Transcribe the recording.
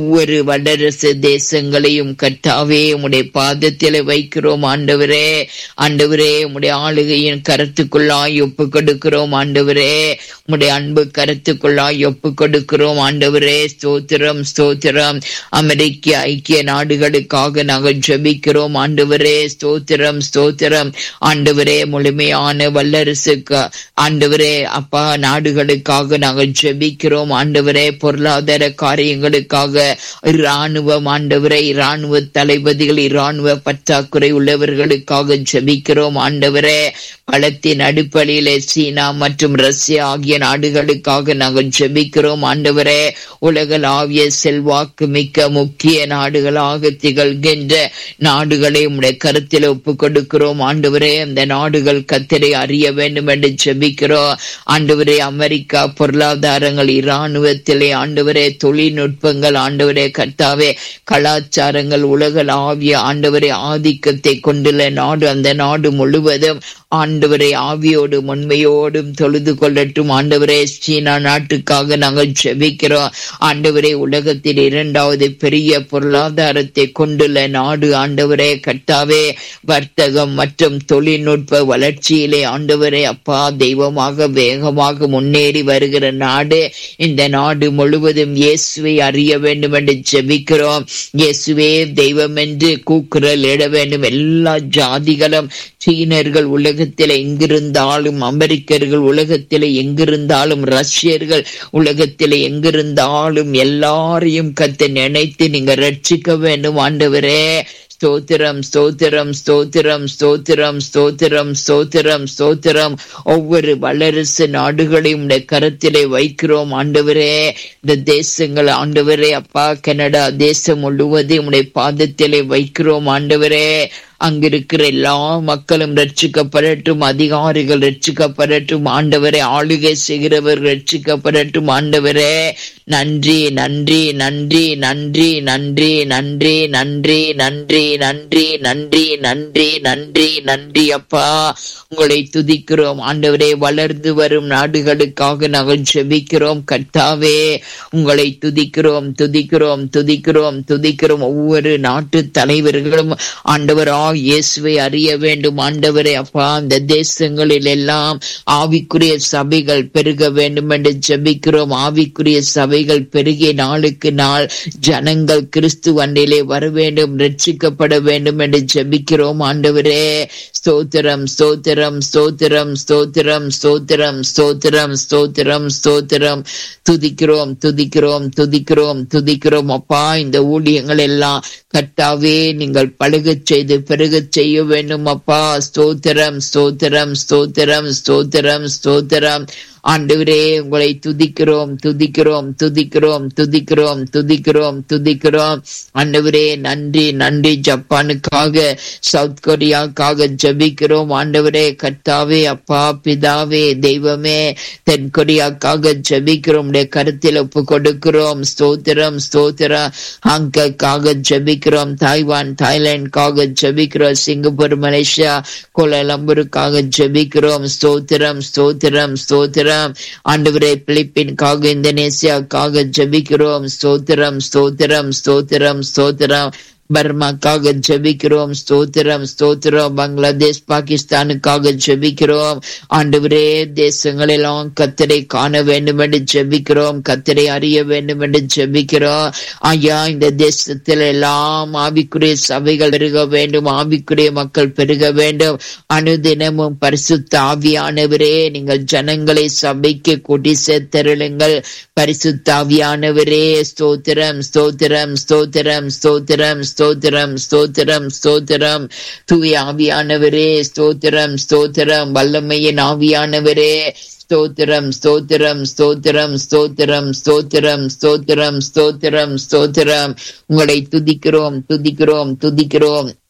ஒவ்வொரு வல்லரசு தேசங்களையும் கர்த்தாவே உம்முடைய பாதத்தில வைக்கிறோம் ஆண்டவரே ஆண்டவரே உம்முடைய ஆளுகையின் கருத்துக்குள்ளாய் ஒப்பு கொடுக்கிறோம் ஆண்டவரே உம்முடைய அன்பு கருத்துக்குள்ளாய் ஒப்பு கொடுக்கிறோம் ஆண்டவரே ஸ்தோத்திரம் ஸ்தோத்திரம் அமெரிக்க ஐக்கிய நாடுகளுக்காக நாங்கள் ஜெபிக்கிறோம் ஆண்டவரே ஸ்தோத்திரம் ஸ்தோத்திரம் ஆண்டவரே முழுமையான வல்லரசுக்கு ஆண்டவரே அப்பா நாடுகளுக்காக நாங்கள் ஜெபிக்கிறோம் ஆண்டவரே பொருளாதார காரியங்களுக்காக இராணுவம் ஆண்டவரை இராணுவ தளபதிகள் இராணுவ பற்றாக்குறை உள்ளவர்களுக்காக ஜெபிக்கிறோம் ஆண்டவரே பலத்தின் அடிப்படையிலே சீனா மற்றும் ரஷ்யா ஆகிய நாடுகளுக்காக நாங்கள் ஜெபிக்கிறோம் ஆண்டவரே உலகளாவிய செல்வாக்கு மிக்க முக்கிய நாடுகளாக திகழ்கின்ற நாடுகளை உடைய கருத்தில் ஒப்பு கொடுக்கிறோம் ஆண்டவரே அந்த நாடுகள் கத்தரை அறிய வேண்டும் என்று ஜெபிக்கிறோம் ஆண்டவரே அமெரிக்கா பொருளாதாரங்கள் இராணுவத்திலே ஆண்டவரே தொழில்நுட்பங்கள் ஆண்டவரே கர்த்தாவே கலாச்சாரங்கள் உலகளாவிய ஆண்டவரே ஆதிக்கத்தை கொண்டுள்ள நாடு அந்த நாடு முழுவதும் ஆண்டவரை ஆவியோடும் உண்மையோடும் தொழுது கொள்ளட்டும் ஆண்டவரே சீனா நாட்டுக்காக நாங்கள் ஜெபிக்கிறோம் ஆண்டவரே உலகத்தில் இரண்டாவது பெரிய பொருளாதாரத்தை கொண்டுள்ள நாடு ஆண்டவரே கட்டாவே வர்த்தகம் மற்றும் தொழில்நுட்ப வளர்ச்சியிலே ஆண்டவரே அப்பா தெய்வமாக வேகமாக முன்னேறி வருகிற நாடு இந்த நாடு முழுவதும் இயேசுவை அறிய வேண்டும் என்று ஜெபிக்கிறோம் இயேசுவே தெய்வம் என்று கூக்குரல் இட வேண்டும் எல்லா ஜாதிகளும் சீனர்கள் உலகத்தில் எங்கிருந்தாலும் அமெரிக்கர்கள் உலகத்தில் எங்கிருந்தாலும் ரஷ்யர்கள் உலகத்தில் எங்கிருந்தாலும் எல்லாரையும் கத்து நினைத்து நீங்க ரட்சிக்க வேண்டும் ஆண்டவரே ஸ்தோத்திரம் ஸ்தோத்திரம் ஸ்தோத்திரம் ஸ்தோத்திரம் ஸ்தோத்திரம் ஸ்தோத்திரம் ஸ்தோத்திரம் ஒவ்வொரு வல்லரசு நாடுகளையும் உடைய கரத்திலே வைக்கிறோம் ஆண்டவரே இந்த தேசங்கள் ஆண்டவரே அப்பா கனடா தேசம் முழுவதையும் உடைய பாதத்திலே வைக்கிறோம் ஆண்டவரே அங்கிருக்கிற எல்லா மக்களும் ரட்சிக்கப்படட்டும் அதிகாரிகள் ரட்சிக்கப்படட்டும் ஆண்டவரே ஆளுகை செய்கிறவர் ரட்சிக்கப்படட்டும் ஆண்டவரே நன்றி நன்றி நன்றி நன்றி நன்றி நன்றி நன்றி நன்றி நன்றி நன்றி நன்றி நன்றி நன்றி அப்பா உங்களை துதிக்கிறோம் ஆண்டவரே வளர்ந்து வரும் நாடுகளுக்காக நாங்கள் ஜெபிக்கிறோம் கர்த்தாவே உங்களை துதிக்கிறோம் துதிக்கிறோம் துதிக்கிறோம் துதிக்கிறோம் ஒவ்வொரு நாட்டு தலைவர்களும் ஆண்டவரா இயேசுவை அறிய வேண்டும் ஆண்டவரே அப்பா அந்த தேசங்களில் எல்லாம் ஆவிக்குரிய சபைகள் பெருக வேண்டும் என்று ஜெபிக்கிறோம் ஆவிக்குரிய சபைகள் பெருகிய நாளுக்கு நாள் ஜனங்கள் கிறிஸ்து வண்டிலே வர வேண்டும் ரட்சிக்கப்பட வேண்டும் என்று ஜெபிக்கிறோம் ஆண்டவரே ஸ்தோத்திரம் ஸ்தோத்திரம் ஸ்தோத்திரம் ஸ்தோத்திரம் ஸ்தோத்திரம் ஸ்தோத்திரம் ஸ்தோத்திரம் ஸ்தோத்திரம் துதிக்கிறோம் துதிக்கிறோம் துதிக்கிறோம் துதிக்கிறோம் அப்பா இந்த ஊழியங்கள் எல்லாம் கர்த்தாவே நீங்கள் பழுகச் செய்து பெருகச் செய்ய வேண்டும் அப்பா ஸ்தோத்திரம் ஸ்தோத்திரம் ஸ்தோத்திரம் ஸ்தோத்திரம் ஸ்தோத்திரம் ஆண்டவரே உங்களை துதிக்கிறோம் துதிக்கிறோம் துதிக்கிறோம் துதிக்கிறோம் துதிக்கிறோம் துதிக்கிறோம் ஆண்டவரே நன்றி நன்றி ஜப்பானுக்காக சவுத் கொரியாக்காக ஜபிக்கிறோம் ஆண்டவரே கர்த்தாவே அப்பா பிதாவே தெய்வமே தென் கொரியாக்காக ஜபிக்கிறோம் உடைய கருத்தில் ஒப்பு கொடுக்கிறோம் ஸ்தோத்திரம் ஸ்தோத்திரம் ஹாங்காக்காக ஜபிக்கிறோம் தாய்வான் தாய்லாந்துக்காக ஜபிக்கிறோம் சிங்கப்பூர் மலேசியா கோலாலம்பூருக்காக ஜபிக்கிறோம் ஸ்தோத்திரம் ஸ்தோத்திரம் ஸ்தோத்திரம் ஆண்டவரே பிலிப்பின்காக இந்தோனேசியாக்காக ஜபிக்கிறோம் ஸ்தோத்திரம் ஸ்தோத்திரம் ஸ்தோத்திரம் ஸ்தோத்திரம் பர்மாக்காக ஜெபிக்கிறோம் ஸ்தோத்திரம் ஸ்தோத்திரம் பங்களாதேஷ் பாகிஸ்தானுக்காக ஜெபிக்கிறோம் ஆண்டவரே தேசங்களெல்லாம் கத்தரை காண வேண்டும் என்று ஜெபிக்கிறோம் கத்தரை அறிய வேண்டும் என்று ஜெபிக்கிறோம் ஐயா இந்த தேசத்தில் எல்லாம் ஆவிக்குரிய சபைகள் பெருக வேண்டும் ஆவிக்குரிய மக்கள் பெருக வேண்டும் அனுதினமும் பரிசுத்த ஆவியானவரே நீங்கள் ஜனங்களை சபைக்கு கூட்டி சேர்த்தருளுங்கள் பரிசுத்த ஆவியானவரே ஸ்தோத்திரம் ஸ்தோத்திரம் ஸ்தோத்திரம் ஸ்தோத்திரம் ஸ்தோத்திரம் ஸ்தோத்திரம் ஸ்தோத்திரம் தூய ஆவியானவரே ஸ்தோத்திரம் ஸ்தோத்திரம் வல்லமையின் ஆவியானவரே ஸ்தோத்திரம் ஸ்தோத்திரம் ஸ்தோத்திரம் ஸ்தோத்திரம் ஸ்தோத்திரம் ஸ்தோத்திரம் ஸ்தோத்திரம் ஸ்தோத்திரம் உங்களை துதிக்கிறோம் துதிக்கிறோம் துதிக்கிறோம்